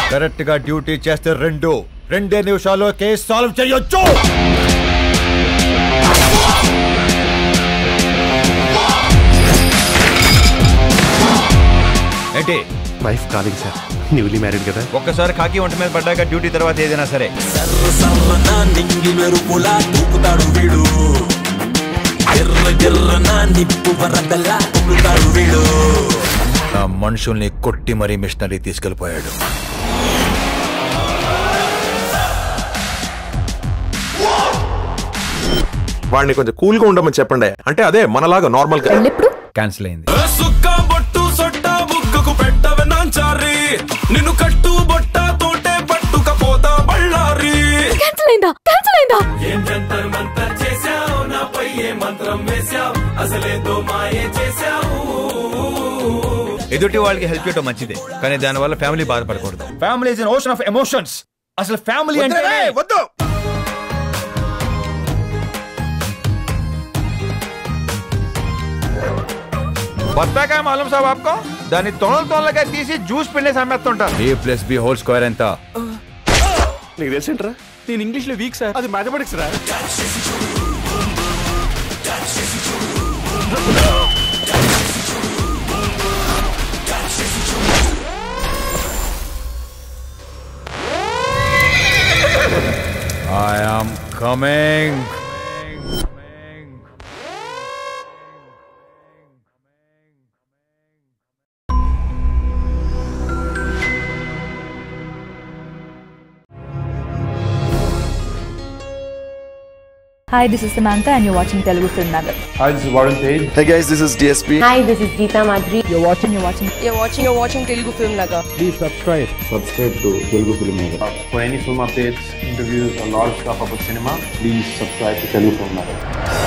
Correct గా duty చేస్తే రెండు రెండే నిమిషాల్లో కేసు సాల్వ్ చేయొచ్చు ఏంటి wife calling sir newly married కదా ఒక్కసారి కాకి వంట మీద పడ్డాక డ్యూటీ తర్వాత ఏదైనా సరే సర్ర సర్రన నింగి మెరుపులా తూపుతాడు వీడు ఎర్ర ఎర్రన నిప్పు వరదలా తూపుతాడు వీడు ఆ మనుషుల్ని కొట్టి మరీ మిషనరీ తీసుకెళ్లిపోయాడు వాడిని కొంచెం కూల్ గా ఉండమని చెప్పండి అంటే అదే మనలాగా నార్మల్ గా ఎప్పుడు క్యాన్సిల్ అయింది సుక్క బొట్టు సొట్ట బుక్కకు పెట్టవ నాంచారి నిన్ను కట్టు బొట్ట తోటే పట్టుకపోతా బళ్ళారి క్యాన్సిల్ అయిందా క్యాన్సిల్ అయిందా ఏం జంతర్ మంతర్ చేశావు నాపై ఏ మంత్రం వేశావు అసలేదో మాయే చేశావు ఎదుటి వాళ్ళకి హెల్ప్ చేయడం మంచిదే కానీ దానివల్ల ఫ్యామిలీ బాధపడకూడదు family is ocean of emotions అసలు ఫ్యామిలీ అంటే వద్దు బత్తాకాయ మాలూం సాబ్ ఆప్కో దాన్ని తొనలు తొనలుగా తీసి జ్యూస్ పిండేసి అమ్మేస్తుంటారు A plus B whole square ఎంత నీకు తెలిసింట్రా నేను ఇంగ్లీష్ లో వీక్ సార్ అది మ్యాథమెటిక్స్ రా I am coming Hi, this is Samantha and you're watching Telugu Film Nagar. Hey guys, this is DSP. Hi, this is Geeta Madhuri. You're watching, you're watching. You're watching, you're watching Telugu Film Nagar. Subscribe to Telugu Film Nagar. For any film updates, interviews, or lot of stuff about cinema, please subscribe to Telugu Film Nagar.